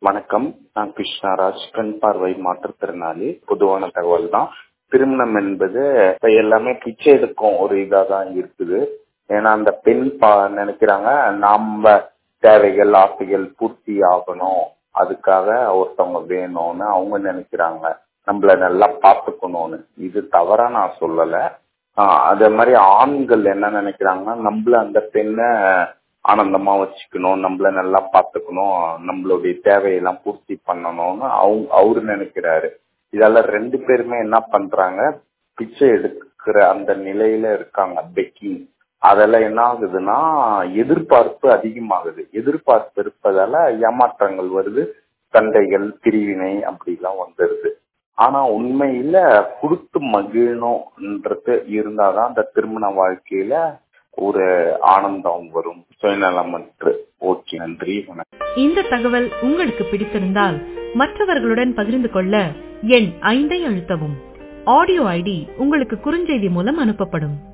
வணக்கம் நான் கிருஷ்ணராஜ் கண் பார்வை மாற்றுத்திறனாளி பொதுவான தகவல் தான் திருமணம் என்பது இப்ப எல்லாமே பிச்சை எடுக்கும் ஒரு இதா தான் இருக்குது ஏன்னா அந்த பெண் பா நினைக்கிறாங்க நம்ம தேவைகள் ஆசைகள் பூர்த்தி ஆகணும் அதுக்காக ஒருத்தவங்க வேணும்னு அவங்க நினைக்கிறாங்க நம்மள நல்லா பார்த்துக்கணும்னு இது தவறா நான் சொல்லல ஆஹ் அதே மாதிரி ஆண்கள் என்ன நினைக்கிறாங்கன்னா நம்மள அந்த பெண்ணை ஆனந்தமா வச்சுக்கணும் நம்மள நல்லா பார்த்துக்கணும் நம்மளுடைய தேவையெல்லாம் பூர்த்தி பண்ணணும்னு அவங்க அவரு நினைக்கிறாரு இதெல்லாம் ரெண்டு பேருமே என்ன பண்றாங்க பிச்சை எடுக்கிற அந்த நிலையில இருக்காங்க பெக்கிங் அதெல்லாம் என்ன ஆகுதுன்னா எதிர்பார்ப்பு அதிகமாகுது எதிர்பார்ப்பு இருப்பதால ஏமாற்றங்கள் வருது சண்டைகள் பிரிவினை அப்படிலாம் வந்துருது ஆனா உண்மையில கொடுத்து மகிழணும்ன்றது இருந்தாதான் அந்த திருமண வாழ்க்கையில ஒரு ஆனந்தம் வரும் சுயநலமற்று ஓகே நன்றி வணக்கம் இந்த தகவல் உங்களுக்கு பிடித்திருந்தால் மற்றவர்களுடன் பகிர்ந்து கொள்ள எண் ஐந்தை அழுத்தவும் ஆடியோ ஐடி உங்களுக்கு குறுஞ்செய்தி மூலம் அனுப்பப்படும்